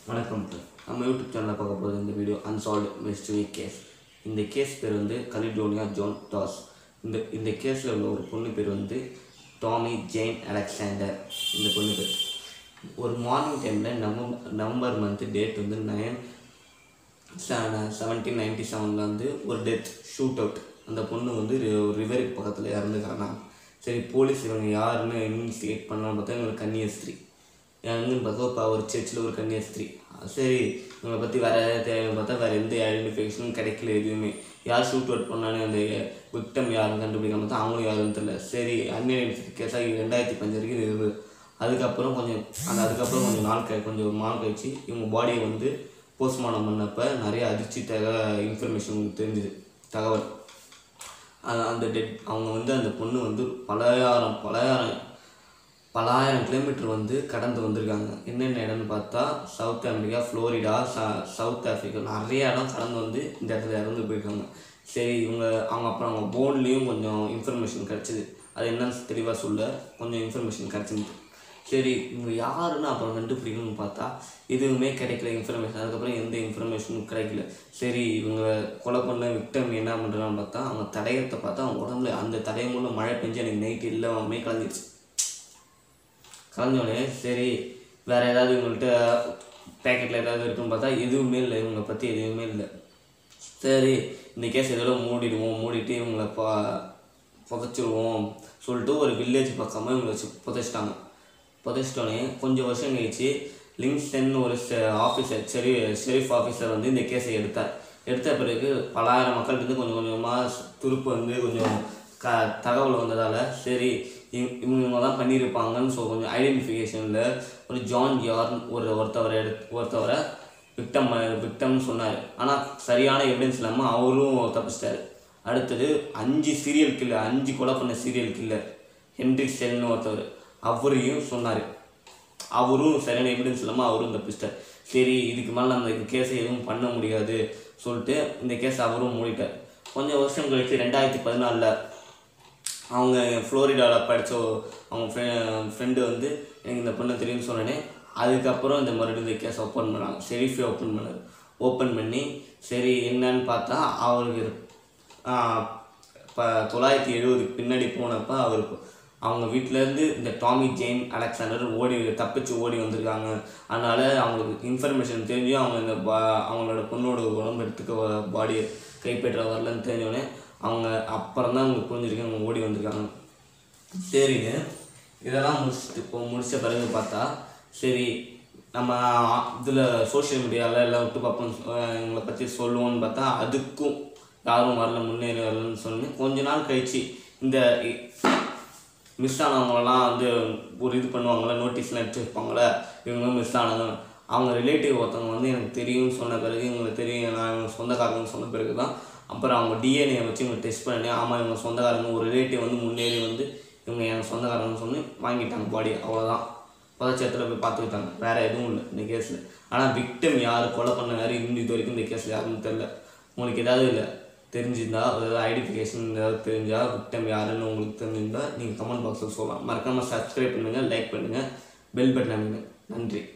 வணக்கம் சார் நம்ம யூடியூப் சேனலில் பார்க்க போகிறது இந்த வீடியோ அன்சால்வ்டு மிஸ்டரி கேஸ் இந்த கேஸ் பேர் வந்து கலிடோனியா ஜோன் டாஸ் இந்த இந்த கேஸில் உள்ள ஒரு பொண்ணு பேர் வந்து டாமி ஜெயின் அலெக்சாண்டர் இந்த பொண்ணு பேர் ஒரு மார்னிங் டைமில் நவம்பர் நவம்பர் மந்த்து டேட் வந்து நைன் செவன்டீன் நைன்டி செவனில் வந்து ஒரு டெத் ஷூட் அவுட் அந்த பொண்ணு வந்து ரி- ரிவருக்கு பக்கத்தில் இறந்துக்கிறாங்க சரி போலீஸ் இவங்க யாருன்னு இன்வெஸ்டிகேட் பண்ணலாம்னு பார்த்தா இவங்க கன்னியாஸ்திரி எங்கன்னு பார்த்தா இப்போ ஒரு சர்ச்சில் ஒரு கன்னியாஸ்திரி சரி இவங்களை பற்றி வேறு ஏதாவது தேவைன்னு பார்த்தா வேறு எந்த ஐடென்டிஃபிகேஷனும் கிடைக்கல எதுவுமே யார் ஷூட் அவுட் பண்ணான்னு அந்த விக்டம் யாருன்னு கண்டுபிடிக்காம பார்த்தா அவங்களும் யாருன்னு தெரியல சரி அன்ஐடென்டிஃபை கேஸாக ரெண்டாயிரத்தி பஞ்சு வரைக்கும் இது இருக்குது அதுக்கப்புறம் கொஞ்சம் அந்த அதுக்கப்புறம் கொஞ்சம் நாள் கழி கொஞ்சம் நாள் கழிச்சு இவங்க பாடியை வந்து போஸ்ட்மார்ட்டம் பண்ணப்போ நிறைய அதிர்ச்சி தக இன்ஃபர்மேஷன் தெரிஞ்சுது தகவல் அது- அந்த டெட் அவங்க வந்து அந்த பொண்ணு வந்து பலாயிரம் பலாயிரம் பலாயிரம் கிலோமீட்டர் வந்து கடந்து வந்திருக்காங்க என்னென்ன இடம்னு பார்த்தா சவுத் அமெரிக்கா ஃப்ளோரிடா ச சவுத் ஆஃப்ரிக்கா நிறைய இடம் கடந்து வந்து இந்த இடத்துல இறந்து போயிருக்காங்க சரி இவங்க அவங்க அப்புறம் அவங்க போன்லேயும் கொஞ்சம் இன்ஃபர்மேஷன் கிடச்சிது அது என்னன்னு தெளிவாக சொல்ல கொஞ்சம் இன்ஃபர்மேஷன் கிடச்சிருந்து சரி இவங்க யாருன்னு அப்புறம் கண்டுபிடிக்கணும்னு பார்த்தா எதுவுமே கிடைக்கல இன்ஃபர்மேஷன் அதுக்கப்புறம் எந்த இன்ஃபர்மேஷனும் கிடைக்கல சரி இவங்க கொலை பண்ண விக்டம் என்ன பண்ணுறான்னு பார்த்தா அவங்க தடயத்தை பார்த்தா அவங்க உடம்புல அந்த தடயம் மூலம் மழை பெஞ்சு எனக்கு நைட்டு எல்லாமே கலந்துருச்சு கலந்தோடனே சரி வேறு ஏதாவது இவங்கள்ட்ட பேக்கெட்டில் ஏதாவது இருக்குன்னு பார்த்தா எதுவுமே இல்லை இவங்க பற்றி எதுவுமே இல்லை சரி இந்த கேஸ் இதோட மூடிடுவோம் மூடிட்டு இவங்களை பா புதைச்சிடுவோம் சொல்லிட்டு ஒரு வில்லேஜ் பக்கமாக இவங்களை வச்சு புதைச்சிட்டாங்க புதைச்சிட்டோன்னே கொஞ்சம் வருஷம் கழிச்சு லிங்ஸ்டன் ஒரு ஆஃபீஸர் செரி ஷெரீஃப் ஆஃபீஸர் வந்து இந்த கேஸை எடுத்தார் எடுத்த பிறகு பலாயிரம் மக்கள்கிட்ட கொஞ்சம் கொஞ்சமாக துருப்பு வந்து கொஞ்சம் க தகவல் வந்ததால் சரி இவ- இவங்க தான் பண்ணியிருப்பாங்கன்னு ஸோ கொஞ்சம் ஐடென்டிஃபிகேஷனில் ஒரு ஜான் யார்ன் ஒரு ஒருத்தவரை எடுத்து ஒருத்தவரை விக்டம் விக்டம்னு சொன்னார் ஆனால் சரியான எவிடன்ஸ் இல்லாமல் அவரும் தப்பிச்சிட்டாரு அடுத்தது அஞ்சு சீரியல் கில்லர் அஞ்சு கொலை பண்ண சீரியல் கில்லர் ஹென்ரி செல்னு ஒருத்தவர் அவரையும் சொன்னார் அவரும் சரியான எவிடன்ஸ் இல்லாமல் அவரும் தப்பிச்சிட்டார் சரி இதுக்கு மேலே நம்ம இந்த கேஸை எதுவும் பண்ண முடியாது சொல்லிட்டு இந்த கேஸை அவரும் மூடிட்டார் கொஞ்சம் வருஷம் கழிச்சு ரெண்டாயிரத்தி பதினாலில் அவங்க ஃப்ளோரிடாவில் படித்த அவங்க ஃப்ரெண்டு வந்து எனக்கு இந்த பொண்ணு தெரியும்னு சொன்னேனே அதுக்கப்புறம் இந்த மறுபடியும் இந்த கேஸ் ஓப்பன் பண்ணாங்க ஷெரீஃபே ஓப்பன் பண்ணார் ஓப்பன் பண்ணி சரி என்னன்னு பார்த்தா அவருக்கு இப்போ தொள்ளாயிரத்தி எழுபதுக்கு பின்னாடி போனப்போ அவருக்கு அவங்க வீட்டிலேருந்து இந்த டாமி ஜெயின் அலெக்சாண்டர் ஓடி தப்பிச்சு ஓடி வந்திருக்காங்க அதனால் அவங்களுக்கு இன்ஃபர்மேஷன் தெரிஞ்சும் அவங்க இந்த பா அவங்களோட பொண்ணோட உடம்பு எடுத்துக்க பாடியை கைப்பற்ற வரலன்னு தெரிஞ்சோடனே அவங்க அப்புறம் தான் அவங்க புரிஞ்சிருக்கு அவங்க ஓடி வந்திருக்காங்க சரின்னு இதெல்லாம் முடிச்சுட்டு இப்போ முடிச்ச பிறகு பார்த்தா சரி நம்ம இதில் சோஷியல் மீடியாவில் எல்லாம் விட்டு பார்ப்போம் அஹ் இவங்களை பற்றி சொல்லுவோம்னு பார்த்தா அதுக்கும் யாரும் வரல முன்னேறி வரலன்னு சொல்லி கொஞ்ச நாள் கழிச்சு இந்த மிஸ் ஆனவங்களெல்லாம் வந்து ஒரு இது பண்ணுவாங்களே நோட்டீஸ்லாம் எடுத்து வைப்பாங்களே இவங்க மிஸ் ஆனவங்க அவங்க ரிலேட்டிவ் ஒருத்தவங்க வந்து எனக்கு தெரியும்னு சொன்ன பிறகு இவங்களுக்கு தெரியும் நான் இவங்க சொந்தக்காரங்கன்னு சொன்ன பிறகு தான் அப்புறம் அவங்க டிஎன்ஏ வச்சு இவங்க டெஸ்ட் பண்ணி ஆமாம் இவங்க சொந்தக்காரங்க ஒரு ரிலேட்டிவ் வந்து முன்னேறி வந்து இவங்க என் சொந்தக்காரங்கன்னு சொல்லி வாங்கிட்டாங்க பாடி அவ்வளோதான் புதைச்சத்தில் போய் பார்த்துக்கிட்டாங்க வேறு எதுவும் இல்லை இந்த கேஸில் ஆனால் விக்டம் யார் கொலை பண்ண யார் இன்னும் இது வரைக்கும் இந்த கேஸில் யாருன்னு தெரில உங்களுக்கு ஏதாவது இல்லை தெரிஞ்சிருந்தா ஏதாவது ஐடென்டிஃபிகேஷன் ஏதாவது தெரிஞ்சால் விக்டம் யாருன்னு உங்களுக்கு தெரிஞ்சிருந்தா நீங்கள் கமெண்ட் பாக்ஸில் சொல்லலாம் மறக்காமல் சப்ஸ்கிரைப் பண்ணுங்கள் லைக் பண்ணுங்கள் பெல் பட்டன் அமைங்க நன்றி